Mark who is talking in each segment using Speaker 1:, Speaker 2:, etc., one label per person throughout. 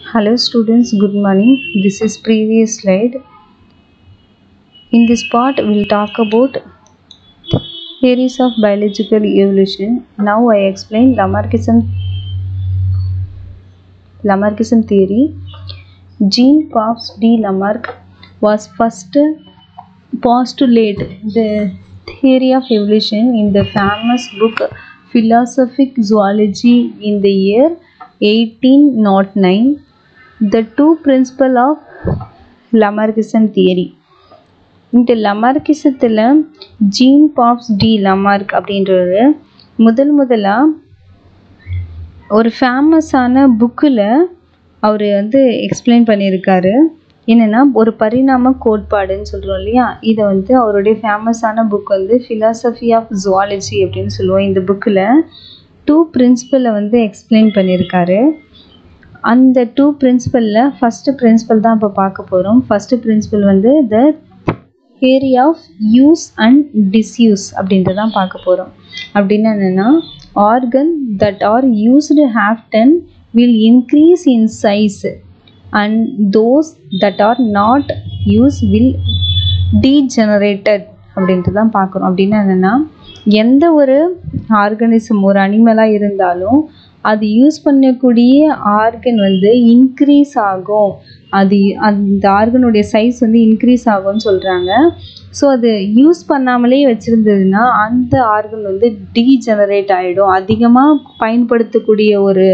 Speaker 1: Hello students, good morning. This is previous slide. In this part, we'll talk about theories of biological evolution. Now I explain Lamarckism, Lamarckism theory. Jean Paul D. Lamarck was first postulate the theory of evolution in the famous book Philosophic Zoology in the year 1809. The two principle of Lamarckism theory. இந்த லமார்க்கிசத்தில் Jean Baptiste de Lamarck அப்படின்றது முதல் முதலாக ஒரு ஃபேமஸான புக்கில் அவர் வந்து explain பண்ணியிருக்காரு என்னென்னா ஒரு பரிணாம கோட்பாடுன்னு சொல்கிறோம் இல்லையா இதை வந்து அவருடைய ஃபேமஸான புக் வந்து ஃபிலாசபி ஆஃப் ஜுவாலஜி அப்படின்னு சொல்லுவோம் இந்த புக்கில் டூ பிரின்சிபலை வந்து எக்ஸ்பிளைன் பண்ணியிருக்காரு அந்த டூ பிரின்சிபலில் ஃபஸ்ட்டு பிரின்சிபல் தான் இப்போ பார்க்க போகிறோம் ஃபஸ்ட்டு பிரின்சிபல் வந்து the theory of use and disuse அப்படின்ட்டு தான் பார்க்க போகிறோம் அப்படின்னா என்னென்னா organ that are used often will increase in size and those that are not use will degenerated அப்படின்ட்டு தான் பார்க்குறோம் அப்படின்னா என்னென்னா எந்த ஒரு ஆர்கனிசம் ஒரு அனிமலாக இருந்தாலும் அது யூஸ் பண்ணக்கூடிய ஆர்கன் வந்து இன்க்ரீஸ் ஆகும் அது அந்த ஆர்கனுடைய சைஸ் வந்து இன்க்ரீஸ் ஆகும்னு சொல்கிறாங்க ஸோ அது யூஸ் பண்ணாமலே வச்சுருந்ததுன்னா அந்த ஆர்கன் வந்து டீஜெனரேட் ஆகிடும் அதிகமாக பயன்படுத்தக்கூடிய ஒரு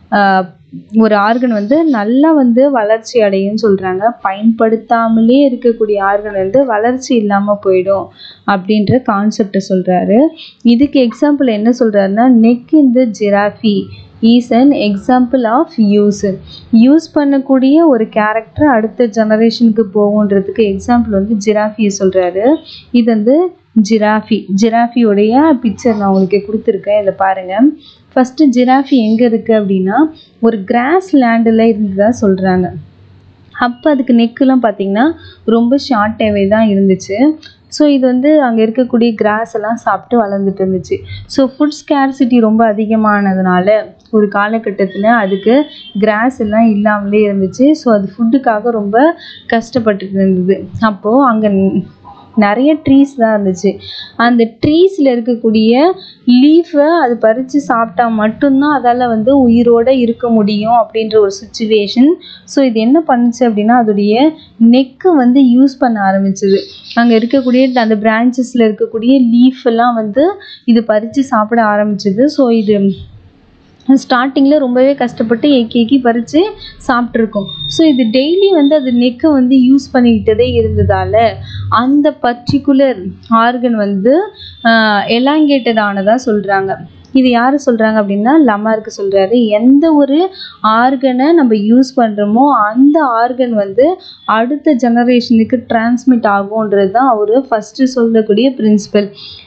Speaker 1: ஒரு ஆர்கன் வந்து நல்லா வந்து வளர்ச்சி அடையும்னு சொல்கிறாங்க பயன்படுத்தாமலே இருக்கக்கூடிய ஆர்கன் வந்து வளர்ச்சி இல்லாமல் போயிடும் அப்படின்ற கான்செப்டை சொல்கிறாரு இதுக்கு எக்ஸாம்பிள் என்ன சொல்கிறாருன்னா neck in the giraffe is an example of use use பண்ணக்கூடிய ஒரு கேரக்டர் அடுத்த ஜெனரேஷனுக்கு போகுன்றதுக்கு எக்ஸாம்பிள் வந்து ஜிராஃபியை சொல்கிறாரு இது வந்து ஜிராஃபி ஜிராஃபியோடைய பிக்சர் நான் உங்களுக்கு கொடுத்துருக்கேன் இதை பாருங்கள் ஃபஸ்ட்டு ஜிராஃபி எங்கே இருக்குது அப்படின்னா ஒரு கிராஸ் லேண்டில் இருந்ததாக சொல்கிறாங்க அப்போ அதுக்கு நெக்குலாம் பார்த்திங்கன்னா ரொம்ப ஷார்ட்டாகவே தான் இருந்துச்சு ஸோ இது வந்து அங்கே இருக்கக்கூடிய கிராஸ் எல்லாம் சாப்பிட்டு வளர்ந்துட்டு இருந்துச்சு ஸோ ஃபுட் ஸ்கேர்சிட்டி ரொம்ப அதிகமானதுனால ஒரு காலகட்டத்தில் அதுக்கு கிராஸ் எல்லாம் இல்லாமலே இருந்துச்சு ஸோ அது ஃபுட்டுக்காக ரொம்ப கஷ்டப்பட்டுட்டு இருந்தது அப்போது அங்கே நிறைய ட்ரீஸ் தான் இருந்துச்சு அந்த ட்ரீஸில் இருக்கக்கூடிய லீஃபை அது பறித்து சாப்பிட்டா மட்டும்தான் அதால் வந்து உயிரோடு இருக்க முடியும் அப்படின்ற ஒரு சுச்சுவேஷன் ஸோ இது என்ன பண்ணுச்சு அப்படின்னா அதோடைய நெக்கை வந்து யூஸ் பண்ண ஆரம்பிச்சது அங்கே இருக்கக்கூடிய அந்த பிரான்ச்சஸில் இருக்கக்கூடிய லீஃப் எல்லாம் வந்து இது பறித்து சாப்பிட ஆரம்பிச்சது ஸோ இது ஸ்டார்டிங்கில் ரொம்பவே கஷ்டப்பட்டு ஏக்கி ஏக்கி பறித்து சாப்பிட்ருக்கோம் ஸோ இது டெய்லி வந்து அது நெக்கை வந்து யூஸ் பண்ணிக்கிட்டதே இருந்ததால் அந்த பர்டிகுலர் ஆர்கன் வந்து எலாங்கேட்டட் ஆனதாக சொல்கிறாங்க இது யார் சொல்கிறாங்க அப்படின்னா லமார்க்கு சொல்கிறாரு எந்த ஒரு ஆர்கனை நம்ம யூஸ் பண்ணுறோமோ அந்த ஆர்கன் வந்து அடுத்த ஜெனரேஷனுக்கு டிரான்ஸ்மிட் ஆகுன்றது தான் அவர் ஃபஸ்ட்டு சொல்லக்கூடிய பிரின்சிபல்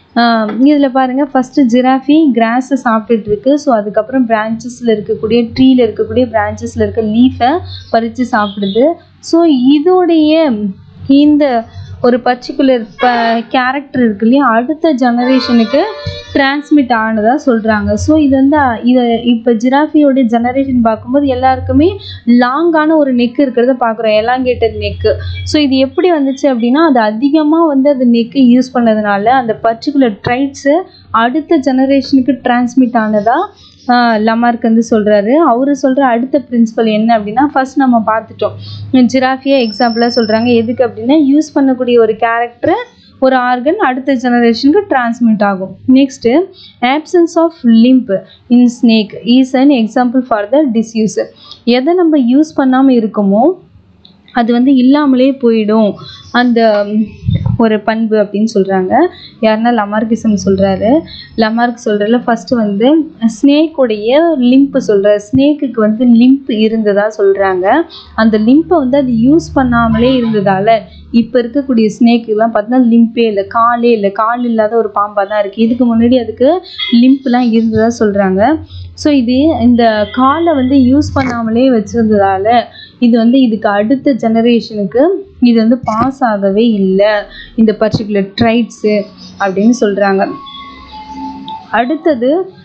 Speaker 1: இதில் பாருங்கள் ஃபஸ்ட்டு ஜிராஃபி கிராஸை சாப்பிட்டுட்டு இருக்கு ஸோ அதுக்கப்புறம் பிரான்ச்சஸில் இருக்கக்கூடிய ட்ரீயில் இருக்கக்கூடிய பிரான்ச்சஸில் இருக்க லீஃபை பறித்து சாப்பிடுது ஸோ இதோடைய இந்த ஒரு பர்டிகுலர் ப கேரக்டர் இருக்கு இல்லையா அடுத்த ஜெனரேஷனுக்கு டிரான்ஸ்மிட் ஆனதாக சொல்கிறாங்க ஸோ இது வந்து இதை இப்போ ஜிராஃபியோட ஜெனரேஷன் பார்க்கும்போது எல்லாருக்குமே லாங்கான ஒரு நெக் இருக்கிறத பார்க்குறோம் எலாங்கேட்டட் நெக்கு ஸோ இது எப்படி வந்துச்சு அப்படின்னா அது அதிகமாக வந்து அது நெக்கு யூஸ் பண்ணதுனால அந்த பர்டிகுலர் ட்ரைட்ஸு அடுத்த ஜெனரேஷனுக்கு டிரான்ஸ்மிட் ஆனதாக லமார்க் வந்து சொல்கிறாரு அவர் சொல்கிற அடுத்த பிரின்சிபல் என்ன அப்படின்னா ஃபஸ்ட் நம்ம பார்த்துட்டோம் ஜிராஃபியா எக்ஸாம்பிளாக சொல்கிறாங்க எதுக்கு அப்படின்னா யூஸ் பண்ணக்கூடிய ஒரு கேரக்டரை ஒரு ஆர்கன் அடுத்த ஜெனரேஷனுக்கு டிரான்ஸ்மிட் ஆகும் next absence of limb in snake is an example for the disuse எதை நம்ம யூஸ் பண்ணாமல் இருக்கோமோ அது வந்து இல்லாமலே போயிடும் அந்த ஒரு பண்பு அப்படின்னு சொல்கிறாங்க யாருன்னா லமார்கிசம் சொல்கிறாரு லமார்க் சொல்கிறதுல ஃபஸ்ட்டு வந்து ஸ்னேக்குடைய லிம்ப் சொல்கிறார் ஸ்னேக்குக்கு வந்து லிம்ப் இருந்ததாக சொல்கிறாங்க அந்த லிம்பை வந்து அது யூஸ் பண்ணாமலே இருந்ததால் இப்போ இருக்கக்கூடிய ஸ்னேக்குலாம் பார்த்தீங்கன்னா லிம்பே இல்லை காலே இல்லை கால் இல்லாத ஒரு பாம்பாக தான் இருக்குது இதுக்கு முன்னாடி அதுக்கு லிம்ப்லாம் இருந்ததாக சொல்கிறாங்க ஸோ இது இந்த காலை வந்து யூஸ் பண்ணாமலே வச்சுருந்ததால் இது வந்து இதுக்கு அடுத்த ஜெனரேஷனுக்கு இது வந்து பாஸ் ஆகவே இல்லை இந்த பர்டிகுலர் ட்ரைட்ஸு அப்படின்னு சொல்கிறாங்க அடுத்தது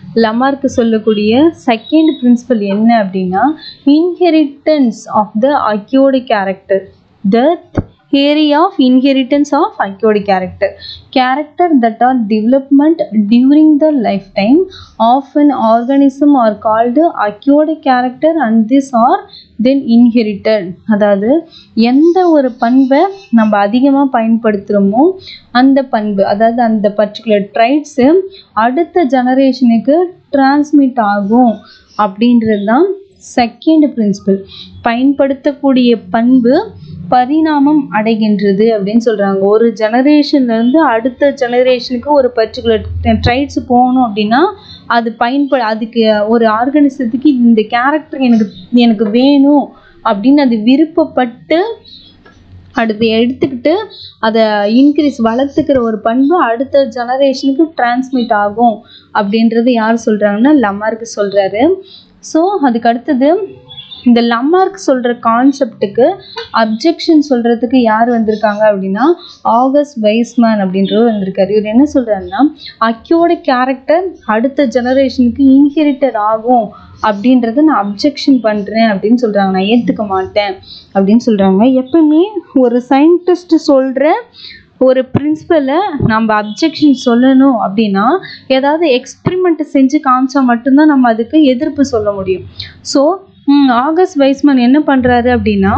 Speaker 1: லமார்க்கு சொல்லக்கூடிய செகண்ட் பிரின்சிபல் என்ன அப்படின்னா inheritance of the acquired character the theory of inheritance of acquired character character that are development during the lifetime of an organism are called acquired character and these are then inherited அதாவது எந்த ஒரு பண்பை நம்ம அதிகமாக பயன்படுத்துகிறோமோ அந்த பண்பு அதாவது அந்த பர்டிகுலர் ட்ரைட்ஸு அடுத்த ஜெனரேஷனுக்கு டிரான்ஸ்மிட் ஆகும் அப்படின்றது தான் செகண்ட் பிரின்சிபல் பயன்படுத்தக்கூடிய பண்பு பரிணாமம் அடைகின்றது அப்படின்னு சொல்கிறாங்க ஒரு ஜெனரேஷன்லேருந்து அடுத்த ஜெனரேஷனுக்கு ஒரு பர்டிகுலர் ட்ரைட்ஸ் போகணும் அப்படின்னா அது பயன்பட அதுக்கு ஒரு ஆர்கனிசத்துக்கு இந்த கேரக்டர் எனக்கு எனக்கு வேணும் அப்படின்னு அது விருப்பப்பட்டு அடுத்து எடுத்துக்கிட்டு அதை இன்க்ரீஸ் வளர்த்துக்கிற ஒரு பண்பு அடுத்த ஜெனரேஷனுக்கு டிரான்ஸ்மிட் ஆகும் அப்படின்றது யார் சொல்கிறாங்கன்னா லமார்க்கு சொல்கிறாரு ஸோ அதுக்கு அடுத்தது இந்த லமார்க் சொல்கிற கான்செப்டுக்கு அப்ஜெக்ஷன் சொல்கிறதுக்கு யார் வந்திருக்காங்க அப்படின்னா ஆகஸ்ட் வைஸ்மேன் அப்படின்றவர் வந்திருக்காரு இவர் என்ன சொல்கிறாருன்னா அக்கியோட கேரக்டர் அடுத்த ஜெனரேஷனுக்கு இன்ஹெரிட்டட் ஆகும் அப்படின்றத நான் அப்ஜெக்ஷன் பண்ணுறேன் அப்படின்னு சொல்கிறாங்க நான் ஏற்றுக்க மாட்டேன் அப்படின்னு சொல்கிறாங்க எப்பவுமே ஒரு சயின்டிஸ்ட் சொல்கிற ஒரு பிரின்சிபலை நம்ம அப்ஜெக்ஷன் சொல்லணும் அப்படின்னா ஏதாவது எக்ஸ்பிரிமெண்ட் செஞ்சு காமிச்சா மட்டும்தான் நம்ம அதுக்கு எதிர்ப்பு சொல்ல முடியும் ஸோ ஆகஸ்ட் வைஸ்மன் என்ன பண்ணுறாரு அப்படின்னா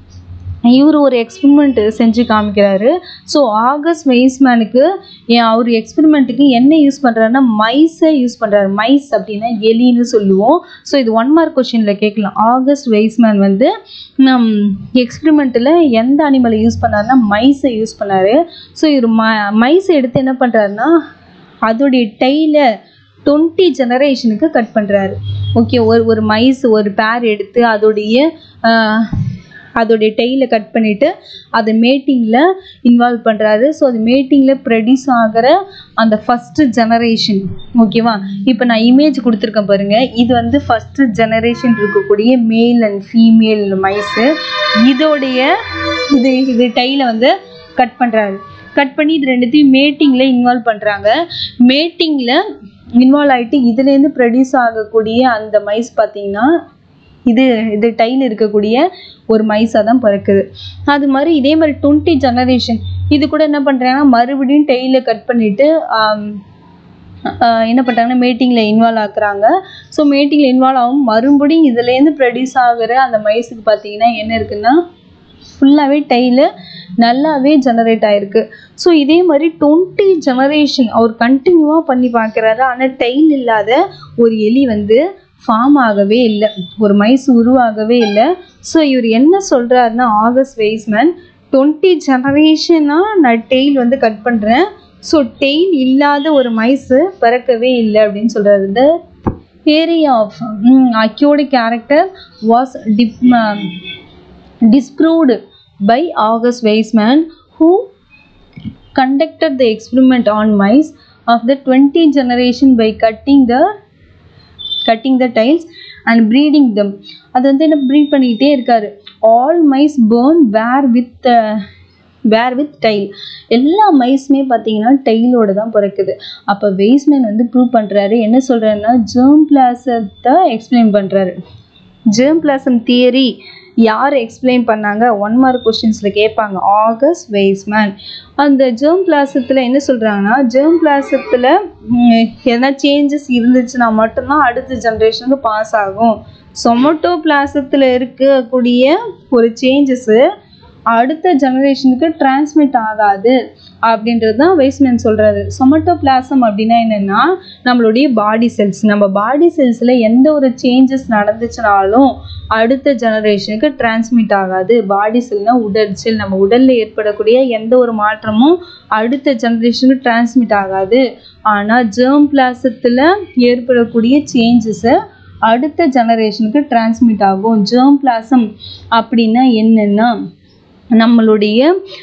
Speaker 1: இவர் ஒரு எக்ஸ்பெரிமெண்ட் செஞ்சு காமிக்கிறாரு ஸோ ஆகஸ்ட் வைஸ்மேனுக்கு அவர் எக்ஸ்பெரிமெண்ட்டுக்கு என்ன யூஸ் பண்ணுறாருன்னா மைஸை யூஸ் பண்ணுறாரு மைஸ் அப்படின்னா எலின்னு சொல்லுவோம் ஸோ இது ஒன் மார்க் கொஷினில் கேட்கலாம் ஆகஸ்ட் வைஸ்மேன் வந்து நம் எக்ஸ்பெரிமெண்ட்டில் எந்த அனிமலை யூஸ் பண்ணாருன்னா மைஸை யூஸ் பண்ணார் ஸோ இவர் ம மைஸை எடுத்து என்ன பண்ணுறாருன்னா அதோடைய டெய்லை டுவெண்ட்டி ஜெனரேஷனுக்கு கட் பண்ணுறாரு ஓகே ஒரு ஒரு மைஸ் ஒரு பேர் எடுத்து அதோடைய அதோடைய டெய்லை கட் பண்ணிவிட்டு அதை மேட்டிங்கில் இன்வால்வ் பண்ணுறாரு ஸோ அது மேட்டிங்கில் ப்ரொடியூஸ் ஆகிற அந்த ஃபஸ்ட்டு ஜெனரேஷன் ஓகேவா இப்போ நான் இமேஜ் கொடுத்துருக்கேன் பாருங்கள் இது வந்து ஃபஸ்ட்டு ஜெனரேஷன் இருக்கக்கூடிய மேல் அண்ட் ஃபீமேல் மைஸு இதோடைய இது இது டெய்லை வந்து கட் பண்ணுறாரு கட் பண்ணி இது ரெண்டுத்தையும் மேட்டிங்கில் இன்வால்வ் பண்ணுறாங்க மேட்டிங்கில் இன்வால்வ் ஆகிட்டு இதுலேருந்து ப்ரொடியூஸ் ஆகக்கூடிய அந்த மைஸ் பார்த்திங்கன்னா இது இது டைல் இருக்கக்கூடிய ஒரு மைஸாக தான் பிறக்குது அது மாதிரி இதே மாதிரி டுவெண்ட்டி ஜெனரேஷன் இது கூட என்ன பண்ணுறாங்கன்னா மறுபடியும் டெய்லை கட் பண்ணிவிட்டு என்ன பண்ணுறாங்கன்னா மீட்டிங்கில் இன்வால்வ் ஆக்குறாங்க ஸோ மீட்டிங்கில் இன்வால்வ் ஆகும் மறுபடியும் இதுலேருந்து ப்ரொடியூஸ் ஆகிற அந்த மைஸுக்கு பார்த்தீங்கன்னா என்ன இருக்குன்னா ஃபுல்லாகவே டெய்லு நல்லாவே ஜெனரேட் ஆகிருக்கு ஸோ இதே மாதிரி டுவெண்ட்டி ஜெனரேஷன் அவர் கண்டினியூவாக பண்ணி பார்க்குறாரு ஆனால் டெய்ல் இல்லாத ஒரு எலி வந்து ஃபார்ம் ஆகவே இல்லை ஒரு மைஸ் உருவாகவே இல்லை ஸோ இவர் என்ன சொல்கிறாருன்னா ஆகஸ்ட் வெய்ஸ்மேன் டுவெண்ட்டி ஜெனரேஷனாக நான் டெய்ல் வந்து கட் பண்ணுறேன் ஸோ டெய்ல் இல்லாத ஒரு மைஸு பிறக்கவே இல்லை அப்படின்னு சொல்கிறாரு the area of acquired character was dip disproved by August Weismann, who conducted the experiment on mice of the 20 generation by cutting the cutting the tiles and breeding them அது வந்து என்ன breed பண்ணிக்கிட்டே இருக்காரு all mice born were with were with tail எல்லா மைஸுமே பார்த்தீங்கன்னா டைலோட தான் பிறக்குது அப்போ வெய்ஸ்மேன் வந்து ப்ரூவ் பண்ணுறாரு என்ன சொல்கிறாருன்னா ஜேர்ம் பிளாசத்தை எக்ஸ்பிளைன் பண்ணுறாரு ஜேர்ம் பிளாசம் தியரி யார் எக்ஸ்பிளைன் பண்ணாங்க ஒன் மார்க் கொஷின்ஸில் கேட்பாங்க ஆகஸ்ட் வெய்ஸ்மேன் அந்த ஜேர்ம் பிளாசத்தில் என்ன சொல்கிறாங்கன்னா ஜேர்ம் பிளாசத்தில் எதனா சேஞ்சஸ் இருந்துச்சுன்னா மட்டும்தான் அடுத்த ஜென்ரேஷனுக்கு பாஸ் ஆகும் சொமட்டோ பிளாசத்தில் இருக்கக்கூடிய ஒரு சேஞ்சஸ்ஸு அடுத்த ஜெனரேஷனுக்கு டிரான்ஸ்மிட் ஆகாது அப்படின்றது தான் வெய்ஸ்மேன் சொல்கிறாரு சொமட்டோ பிளாசம் அப்படின்னா என்னென்னா நம்மளுடைய பாடி செல்ஸ் நம்ம பாடி செல்ஸில் எந்த ஒரு சேஞ்சஸ் நடந்துச்சுனாலும் அடுத்த ஜெனரேஷனுக்கு டிரான்ஸ்மிட் ஆகாது பாடி செல்னா உடல் செல் நம்ம உடலில் ஏற்படக்கூடிய எந்த ஒரு மாற்றமும் அடுத்த ஜெனரேஷனுக்கு டிரான்ஸ்மிட் ஆகாது ஆனால் ஜேர்ம் பிளாசத்தில் ஏற்படக்கூடிய சேஞ்சஸை அடுத்த ஜெனரேஷனுக்கு டிரான்ஸ்மிட் ஆகும் ஜேர்ம் பிளாசம் அப்படின்னா என்னென்னா நம்மளுடைய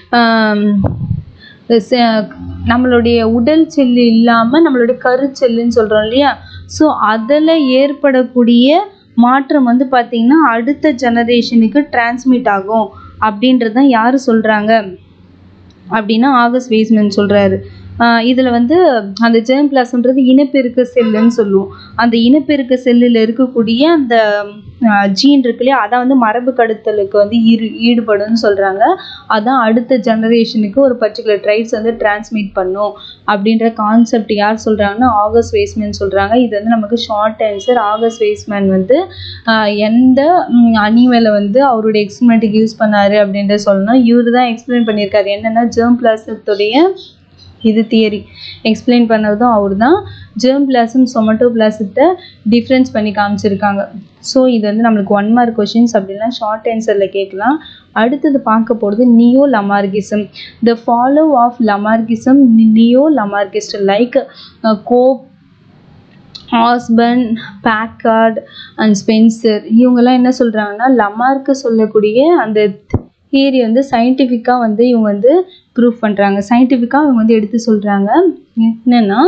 Speaker 1: நம்மளுடைய உடல் செல்லு இல்லாமல் நம்மளுடைய கருச்செல்லுன்னு சொல்கிறோம் இல்லையா ஸோ அதில் ஏற்படக்கூடிய மாற்றம் வந்து பார்த்திங்கன்னா அடுத்த ஜெனரேஷனுக்கு டிரான்ஸ்மிட் ஆகும் அப்படின்றது தான் யார் சொல்கிறாங்க அப்படின்னா ஆகஸ்ட் வெய்ஸ்மேன் சொல்கிறாரு இதில் வந்து அந்த ஜெர்ம் பிளாசம்ன்றது இனப்பெருக்க செல்லுன்னு சொல்லுவோம் அந்த இனப்பெருக்க செல்லில் இருக்கக்கூடிய அந்த ஜீன் இருக்கு இல்லையா அதான் வந்து மரபு கடத்தலுக்கு வந்து ஈடு ஈடுபடும்னு சொல்கிறாங்க அதான் அடுத்த ஜெனரேஷனுக்கு ஒரு பர்டிகுலர் ட்ரைட்ஸ் வந்து டிரான்ஸ்மிட் பண்ணும் அப்படின்ற கான்செப்ட் யார் சொல்கிறாங்கன்னா ஆகஸ்ட் வேஸ்மேன் சொல்கிறாங்க இது வந்து நமக்கு ஷார்ட் ஆன்சர் ஆகஸ்ட் வேஸ்மேன் வந்து ஆஹ் எந்த அனிமலை வந்து அவருடைய எக்ஸ்பிரிமெண்ட்டுக்கு யூஸ் பண்ணாரு அப்படின்றத சொல்லணும் இவர் தான் எக்ஸ்பிளைன் பண்ணியிருக்காரு என்னென்னா ஜெர்ம் பிளாசத்துடைய இது தியரி எக்ஸ்பிளைன் பண்ணதும் அவர் தான் ஜெர்ம் பிளாசம் சொமட்டோ பிளாசத்தை டிஃப்ரென்ஸ் பண்ணி காமிச்சிருக்காங்க ஸோ இது வந்து நம்மளுக்கு ஒன் மார்க் கொஷின்ஸ் அப்படிலாம் ஷார்ட் ஆன்சரில் கேட்கலாம் அடுத்தது பார்க்க போகிறது neo Lamarckism the follow of Lamarckism neo Lamarckist like Cope Osborn Packard and Spencer இவங்கெல்லாம் என்ன சொல்கிறாங்கன்னா லமார்க்கு சொல்லக்கூடிய அந்த தியரி வந்து சயின்டிஃபிக்காக வந்து இவங்க வந்து ப்ரூவ் பண்ணுறாங்க சயின்டிஃபிக்காக இவங்க வந்து எடுத்து சொல்கிறாங்க என்னென்னா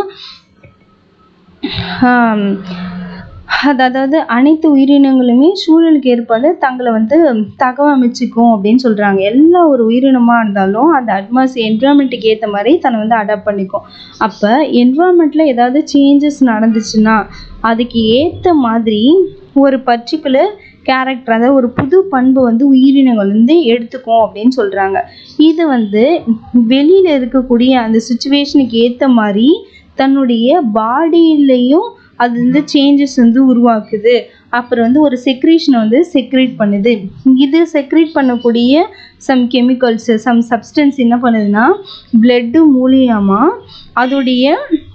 Speaker 1: அது அதாவது அனைத்து உயிரினங்களுமே சூழலுக்கு ஏற்ப தங்களை வந்து தகவமைச்சுக்கும் அப்படின்னு சொல்கிறாங்க எல்லா ஒரு உயிரினமாக இருந்தாலும் அந்த அட்மாஸ் என்விரான்மெண்ட்டுக்கு ஏற்ற மாதிரி தன்னை வந்து அடாப்ட் பண்ணிக்கும் அப்போ என்விரான்மெண்ட்டில் ஏதாவது சேஞ்சஸ் நடந்துச்சுன்னா அதுக்கு ஏற்ற மாதிரி ஒரு பர்டிகுலர் கேரக்டர் அதாவது ஒரு புது பண்பு வந்து உயிரினங்கள் வந்து எடுத்துக்கும் அப்படின்னு சொல்கிறாங்க இது வந்து வெளியில் இருக்கக்கூடிய அந்த சுச்சுவேஷனுக்கு ஏற்ற மாதிரி தன்னுடைய பாடியிலையும் அது வந்து சேஞ்சஸ் வந்து உருவாக்குது அப்புறம் வந்து ஒரு செக்ரேஷனை வந்து செக்ரேட் பண்ணுது இது செக்ரேட் பண்ணக்கூடிய சம் கெமிக்கல்ஸ் சம் சப்ஸ்டன்ஸ் என்ன பண்ணுதுன்னா பிளட்டு மூலியமாக அதோடைய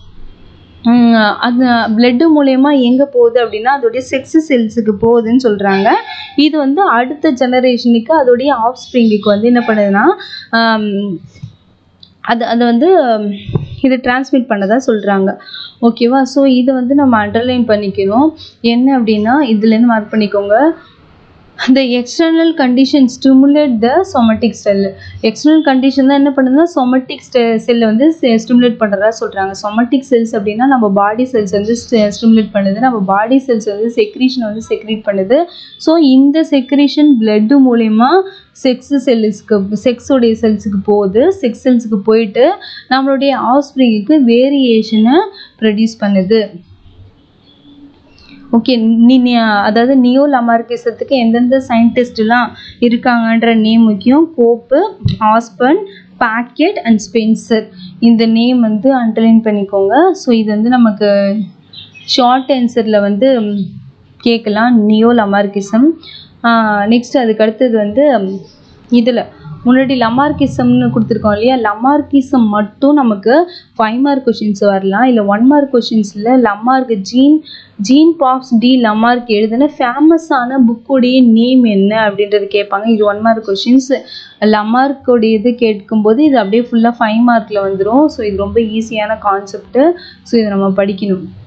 Speaker 1: அது பிளட்டு மூலயமா எங்கே போகுது அப்படின்னா அதோடைய செக்ஸ் செல்ஸுக்கு போகுதுன்னு சொல்கிறாங்க இது வந்து அடுத்த ஜெனரேஷனுக்கு அதோடைய ஆஃப் ஸ்ப்ரிங்குக்கு வந்து என்ன பண்ணுதுன்னா அது அதை வந்து இது டிரான்ஸ்மிட் பண்ணதா சொல்கிறாங்க ஓகேவா ஸோ இதை வந்து நம்ம அண்டர்லைன் பண்ணிக்கணும் என்ன அப்படின்னா இதுலேருந்து மார்க் பண்ணிக்கோங்க the external condition stimulate the somatic cell external condition தான் என்ன பண்ணுதுன்னா somatic செல்லை வந்து ஸ்டிமுலேட் பண்ணுறதா சொல்கிறாங்க somatic cells அப்படின்னா நம்ம பாடி செல்ஸ் வந்து ஸ்டிமுலேட் பண்ணுது நம்ம பாடி செல்ஸ் வந்து செக்ரீஷனை வந்து செக்ரீட் பண்ணுது ஸோ இந்த செக்ரீஷன் blood மூலயமா செக்ஸ் செல்லுக்கு செக்ஸோடைய செல்ஸுக்கு போகுது செக்ஸ் செல்ஸுக்கு போயிட்டு நம்மளுடைய ஆஃப்ஸ்ப்ரிங்குக்கு வேரியேஷனை ப்ரொடியூஸ் பண்ணுது ஓகே நீ நீ- அதாவது நியோ லமார்கிசத்துக்கு எந்தெந்த சயின்டிஸ்ட்லாம் இருக்காங்கன்ற நேம் முக்கியம் Cope Osborn Packard and Spencer இந்த நேம் வந்து அண்டர்லைன் பண்ணிக்கோங்க ஸோ இது வந்து நமக்கு ஷார்ட் ஆன்சரில் வந்து ம், கேட்கலாம் நியோ லமார்கிசம் நெக்ஸ்ட் அதுக்கு அடுத்தது வந்து இதில் முன்னாடி லமார்கிசம்னு கொடுத்துருக்கோம் இல்லையா லமார்கிசம் மட்டும் நமக்கு ஃபைவ் மார்க் கொஷின்ஸ் வரலாம் இல்லை ஒன் மார்க் கொஷின்ஸில் Lamarck Jean Jean Baptiste de Lamarck எழுதின ஃபேமஸான புக்குடைய நேம் என்ன அப்படின்றது கேட்பாங்க இது ஒன் மார்க் கொஷின்ஸ் லமார்க்கோடைய இது கேட்கும்போது இது அப்படியே ஃபுல்லாக ஃபைவ் மார்க்கில் வந்துடும் ஸோ இது ரொம்ப ஈஸியான கான்செப்ட்டு ஸோ இதை நம்ம படிக்கணும்